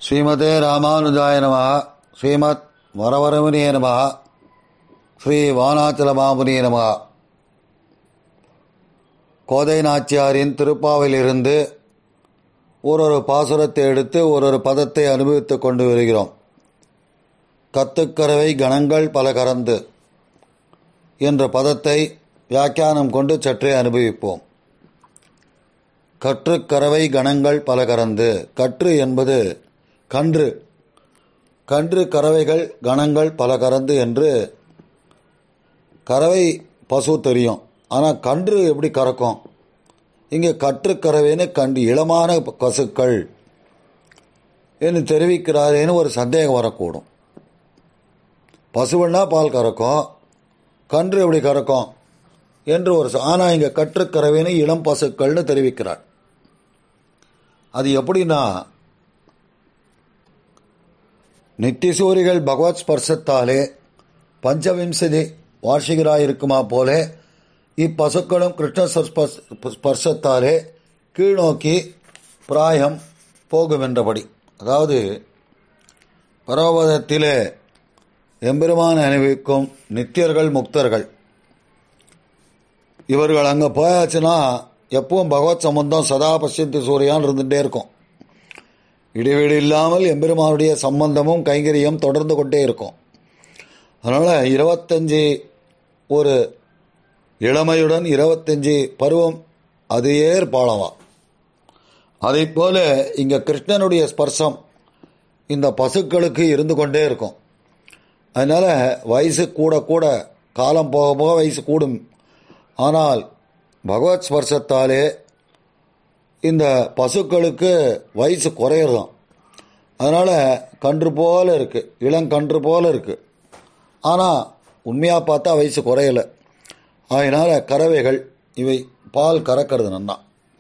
ஸ்ரீமதே ராமானுஜாய நம ஸ்ரீமத் வரவரமுனிய நம ஸ்ரீ வானாச்சல மாமுனிய நம கோதை நாச்சியாரின் திருப்பாவிலிருந்து ஒரு ஒரு பாசுரத்தை எடுத்து ஒரு ஒரு பதத்தை அனுபவித்துக் கொண்டு வருகிறோம் கத்துக்கரவை கணங்கள் பல கறந்து என்ற பதத்தை வியாக்கியானம் கொண்டு சற்றே அனுபவிப்போம் கற்றுக்கறவை கணங்கள் பல கறந்து கற்று என்பது கன்று கன்று கறவைகள் கணங்கள் பல கறந்து என்று கறவை பசு தெரியும் ஆனால் கன்று எப்படி கறக்கும் இங்கே கற்றுக்கறவைன்னு கண்டு இளமான பசுக்கள் என்று தெரிவிக்கிறாரேன்னு ஒரு சந்தேகம் வரக்கூடும் பசுவன்னா பால் கறக்கும் கன்று எப்படி கறக்கும் என்று ஒரு ஆனால் இங்கே கற்றுக்கறவைன்னு இளம் பசுக்கள்னு தெரிவிக்கிறார் அது எப்படின்னா நித்திசூரிகள் பகவத் ஸ்பர்சத்தாலே பஞ்சவிம்சதி வார்ஷிகராயிருக்குமா போலே இப்பசுக்களும் கிருஷ்ண ஸ்பர்சத்தாலே கீழ்நோக்கி பிராயம் போகும் என்றபடி அதாவது பரவதத்திலே எம்பெருமான அணிவிக்கும் நித்தியர்கள் முக்தர்கள் இவர்கள் அங்கே போயாச்சுன்னா எப்பவும் பகவத் சம்பந்தம் சதா பசியந்தி சூரியான் இருந்துகிட்டே இருக்கும் இடைவெளி இல்லாமல் எம்பெருமானுடைய சம்பந்தமும் கைங்கரியம் தொடர்ந்து கொண்டே இருக்கும் அதனால் இருபத்தஞ்சி ஒரு இளமையுடன் இருபத்தஞ்சி பருவம் அது ஏர் பாலவா அதை போல இங்கே கிருஷ்ணனுடைய ஸ்பர்சம் இந்த பசுக்களுக்கு இருந்து கொண்டே இருக்கும் அதனால் வயசு கூட கூட காலம் போக போக வயசு கூடும் ஆனால் பகவத் ஸ்பர்சத்தாலே இந்த பசுக்களுக்கு வயசு குறையிறதாம் அதனால் கன்று போல இருக்குது இளங்கன்று போல இருக்குது ஆனால் உண்மையாக பார்த்தா வயசு குறையலை அதனால் கறவைகள் இவை பால் கறக்கிறது நன்னா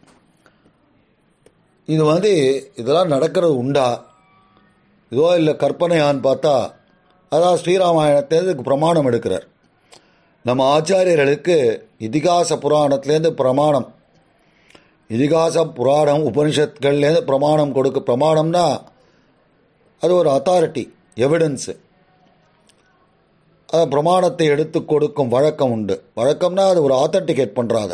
இது வந்து இதெல்லாம் நடக்கிறது உண்டா இதோ இல்லை கற்பனையான்னு பார்த்தா அதான் ஸ்ரீராமாயணத்திலேருந்து பிரமாணம் எடுக்கிறார் நம்ம ஆச்சாரியர்களுக்கு இதிகாச புராணத்திலேருந்து பிரமாணம் இதிகாச புராணம் உபனிஷத்துகள்லேருந்து பிரமாணம் கொடுக்க பிரமாணம்னா அது ஒரு அத்தாரிட்டி எவிடன்ஸு அது பிரமாணத்தை எடுத்து கொடுக்கும் வழக்கம் உண்டு வழக்கம்னா அது ஒரு ஆத்தன்டிகேட் பண்ணுறாத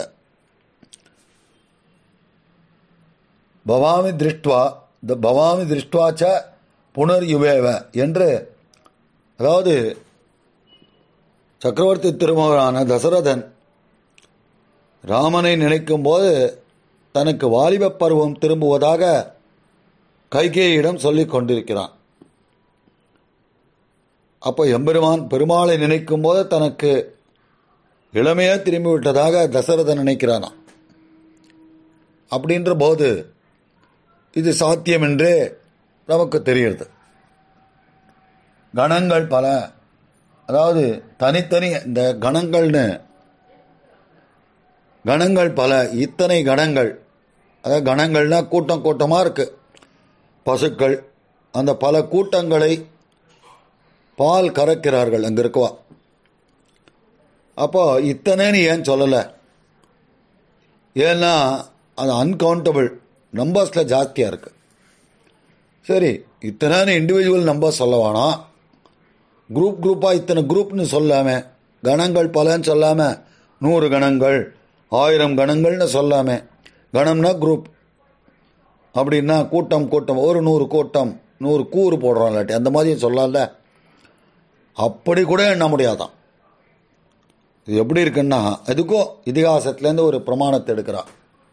பவாமி திருஷ்டுவா த பவாமி திருஷ்டுவாச்ச புனர் யுவேவ என்று அதாவது சக்கரவர்த்தி திருமகனான தசரதன் ராமனை நினைக்கும் போது தனக்கு வாலிப பருவம் திரும்புவதாக கைகேயிடம் சொல்லிக் கொண்டிருக்கிறான் அப்போ எம்பெருமான் பெருமாளை நினைக்கும் போது தனக்கு இளமையா திரும்பி விட்டதாக தசரதன் நினைக்கிறானா அப்படின்ற போது இது சாத்தியம் என்றே நமக்கு தெரிகிறது கணங்கள் பல அதாவது தனித்தனி இந்த கணங்கள்னு கணங்கள் பல இத்தனை கணங்கள் அதாவது கணங்கள்னா கூட்டம் கூட்டமாக இருக்கு பசுக்கள் அந்த பல கூட்டங்களை பால் கறக்கிறார்கள் அங்கே இருக்குவா அப்போ இத்தனைன்னு ஏன் சொல்லலை ஏன்னா அது அன்கவுண்டபிள் நம்பர்ஸில் ஜாஸ்தியாக இருக்கு சரி இத்தனை இண்டிவிஜுவல் நம்பர் சொல்ல வேணாம் குரூப் குரூப்பாக இத்தனை குரூப்னு சொல்லாமல் கணங்கள் பலன்னு சொல்லாமல் நூறு கணங்கள் ஆயிரம் கணங்கள்னு சொல்லாமல் கணம்னா குரூப் அப்படின்னா கூட்டம் கூட்டம் ஒரு நூறு கூட்டம் நூறு கூறு போடுறோம் இல்லாட்டி அந்த மாதிரி சொல்லல அப்படி கூட எண்ண முடியாதான் இது எப்படி இருக்குன்னா அதுக்கும் இதிகாசத்துலேருந்து ஒரு பிரமாணத்தை எடுக்கிறான்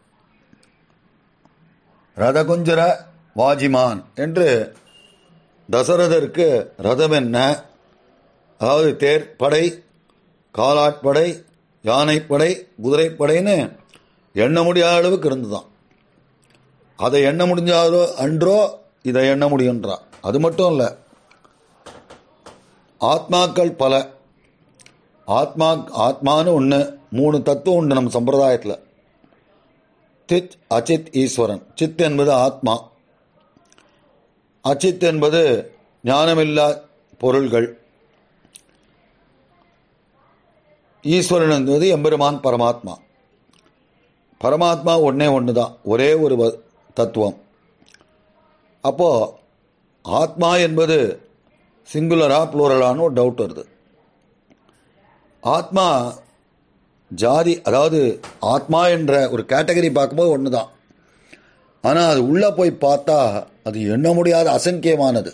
ரதகுஞ்சர வாஜிமான் என்று தசரதருக்கு ரதம் என்ன அதாவது தேர்ப்படை காலாட்படை யானைப்படை குதிரைப்படைன்னு எண்ண முடியாத அளவுக்கு இருந்துதான் அதை எண்ண முடிஞ்சாதோ அன்றோ இதை எண்ண முடியுன்றா அது மட்டும் இல்லை ஆத்மாக்கள் பல ஆத்மா ஆத்மான்னு ஒன்று மூணு தத்துவம் உண்டு நம்ம சம்பிரதாயத்தில் சித் அச்சித் ஈஸ்வரன் சித் என்பது ஆத்மா அச்சித் என்பது ஞானமில்லா பொருள்கள் ஈஸ்வரன் என்பது எம்பெருமான் பரமாத்மா பரமாத்மா ஒன்றே ஒன்று தான் ஒரே ஒரு தத்துவம் அப்போது ஆத்மா என்பது சிங்குலரா ப்ளூரலான்னு ஒரு டவுட் வருது ஆத்மா ஜாதி அதாவது ஆத்மா என்ற ஒரு கேட்டகரி பார்க்கும்போது ஒன்று தான் ஆனால் அது உள்ளே போய் பார்த்தா அது எண்ண முடியாத அசங்கியமானது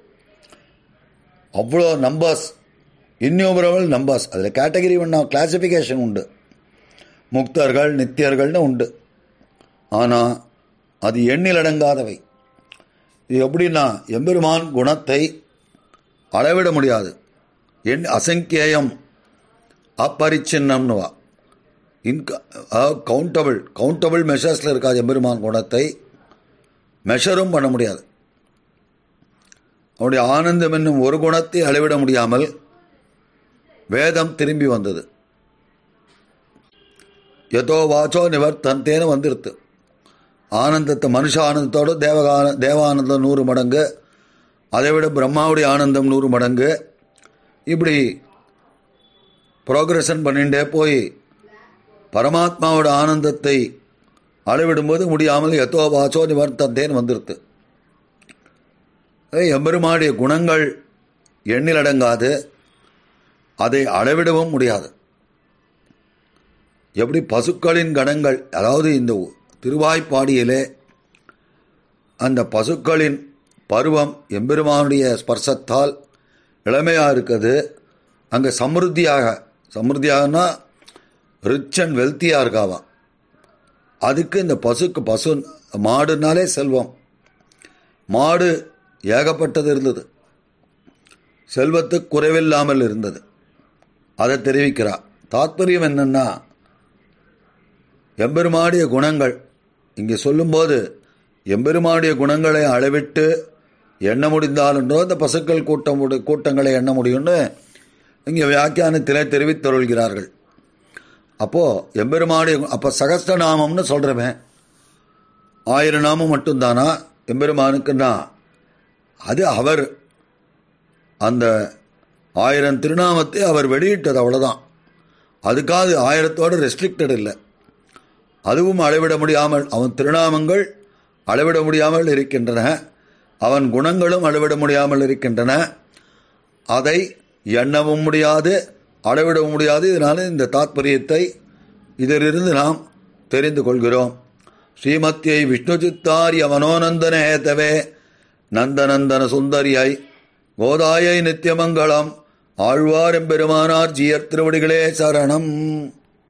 அவ்வளோ நம்பர்ஸ் இன்யூமரபிள் நம்பர்ஸ் அதில் கேட்டகரி ஒன்றா கிளாசிஃபிகேஷன் உண்டு முக்தர்கள் நித்தியர்கள்னு உண்டு ஆனால் அது எண்ணிலடங்காதவை இது எப்படின்னா எம்பெருமான் குணத்தை அளவிட முடியாது எண் அசங்கியம் அப்பரிச்சின்னம்னுவா இன்க கவுண்டபிள் கவுண்டபிள் மெஷர்ஸில் இருக்காது எம்பெருமான் குணத்தை மெஷரும் பண்ண முடியாது அவனுடைய ஆனந்தம் என்னும் ஒரு குணத்தை அளவிட முடியாமல் வேதம் திரும்பி வந்தது எதோ வாச்சோ நிவர்த்தந்தேன்னு வந்துருத்து ஆனந்தத்தை மனுஷ ஆனந்தத்தோடு தேவகான தேவானந்தம் நூறு மடங்கு அதை விட பிரம்மாவுடைய ஆனந்தம் நூறு மடங்கு இப்படி ப்ரோக்ரஷன் பண்ணிகிட்டே போய் பரமாத்மாவோட ஆனந்தத்தை அளவிடும்போது முடியாமல் எத்தோ வாச்சோ நிவர்த்தந்தேன்னு வந்துருத்து எம்பெருமாடைய குணங்கள் எண்ணிலடங்காது அதை அளவிடவும் முடியாது எப்படி பசுக்களின் கணங்கள் அதாவது இந்த திருவாய்ப்பாடியிலே அந்த பசுக்களின் பருவம் எம்பெருமானுடைய ஸ்பர்சத்தால் இளமையாக இருக்குது அங்கே சமிருத்தியாக சமிருத்தியாகனா ரிச் அண்ட் வெல்த்தியாக இருக்காவா அதுக்கு இந்த பசுக்கு பசு மாடுனாலே செல்வம் மாடு ஏகப்பட்டது இருந்தது செல்வத்துக்கு குறைவில்லாமல் இருந்தது அதை தெரிவிக்கிறார் தாத்பரியம் என்னன்னா எம்பெருமாடிய குணங்கள் இங்கே சொல்லும்போது எம்பெருமாடிய குணங்களை அளவிட்டு எண்ண முடிந்தாலுன்றோ இந்த பசுக்கள் கூட்டம் கூட்டங்களை எண்ண முடியும்னு இங்கே வியாக்கியானத்திலே தெரிவித்தருள்கிறார்கள் அப்போது எம்பெருமாடிய அப்போ சகஸ்டநாமம்னு சொல்கிறவன் ஆயிரம் நாமம் மட்டும்தானா எம்பெருமானுக்குன்னா அது அவர் அந்த ஆயிரம் திருநாமத்தை அவர் வெளியிட்டது அவ்வளோதான் அதுக்காக ஆயிரத்தோடு ரெஸ்ட்ரிக்டட் இல்லை அதுவும் அளவிட முடியாமல் அவன் திருநாமங்கள் அளவிட முடியாமல் இருக்கின்றன அவன் குணங்களும் அளவிட முடியாமல் இருக்கின்றன அதை எண்ணவும் முடியாது அளவிடவும் முடியாது இதனால் இந்த தாத்பரியத்தை இதிலிருந்து நாம் தெரிந்து கொள்கிறோம் ஸ்ரீமத்தியை விஷ்ணு சித்தாரிய மனோநந்தன ஹேதவே நந்தநந்தன சுந்தரியை கோதாயை நித்தியமங்கலம் ஆழ்வார் எம்பெருமானார் ஜியர் திருவடிகளே சரணம்